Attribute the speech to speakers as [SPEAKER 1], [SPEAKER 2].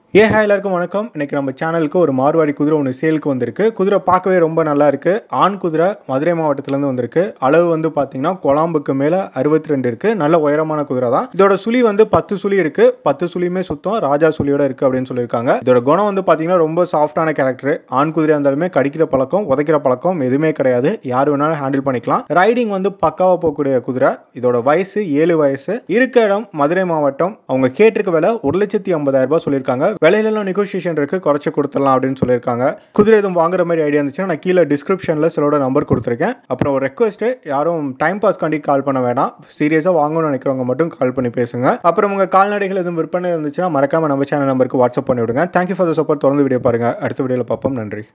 [SPEAKER 1] ஏ hi எல்லாருக்கும் வணக்கம் இன்னைக்கு நம்ம சேனலுக்கு ஒரு மார்வாடி குதிரை ஒன்று சேலுக்கு வந்திருக்கு குதிரை பார்க்கவே ரொம்ப நல்லா இருக்கு ஆண் குதிரை மதுரை மாவட்டத்துலேருந்து வந்திருக்கு அளவு வந்து பார்த்தீங்கன்னா கொலாம்புக்கு மேலே அறுபத்தி ரெண்டு இருக்கு நல்ல உயரமான குதிரை தான் இதோட சுழி வந்து பத்து சுழி இருக்கு பத்து சுழியுமே சுத்தம் ராஜா சுழியோட இருக்கு அப்படின்னு சொல்லியிருக்காங்க இதோட குணம் வந்து பார்த்தீங்கன்னா ரொம்ப சாஃப்டான கேரக்டர் ஆண் குதிரையாக இருந்தாலுமே கடிக்கிற பழக்கம் உதைக்கிற பழக்கம் எதுவுமே கிடையாது யார் வேணாலும் ஹேண்டில் பண்ணிக்கலாம் ரைடிங் வந்து பக்காவாக போகக்கூடிய குதிரை இதோட வயசு ஏழு வயசு இருக்க இடம் மதுரை மாவட்டம் அவங்க கேட்டிருக்க விலை ஒரு லட்சத்தி ஐம்பதாயிரம் ரூபாய் சொல்லியிருக்காங்க விலையிலலாம் நெகோசியேஷன் இருக்கு குறைச்சு கொடுத்துடலாம் அப்படின்னு சொல்லியிருக்காங்க குதிரை எதுவும் வாங்குற மாதிரி ஐடியா இருந்துச்சுன்னா நான் கீழே டிஸ்கிரிப்ஷனில் சிலோட நம்பர் கொடுத்துருக்கேன் அப்புறம் ஒரு ரெக்வஸ்ட்டு யாரும் டைம் பாஸ் காண்டி கால் பண்ண வேணாம் சீரியஸாக வாங்கணும்னு நினைக்கிறவங்க மட்டும் கால் பண்ணி பேசுங்க அப்புறம் உங்கள் கால்நடைகள் எதுவும் விற்பனை இருந்துச்சுன்னா மறக்காம நம்ம சேனல் நம்பருக்கு வாட்ஸ்அப் பண்ணி விடுங்க தேங்க்யூ ஃபார் த சப்போர்ட் தொடர்ந்து வீடியோ பாருங்க அடுத்த வீடியோவில் பார்ப்போம் நன்றி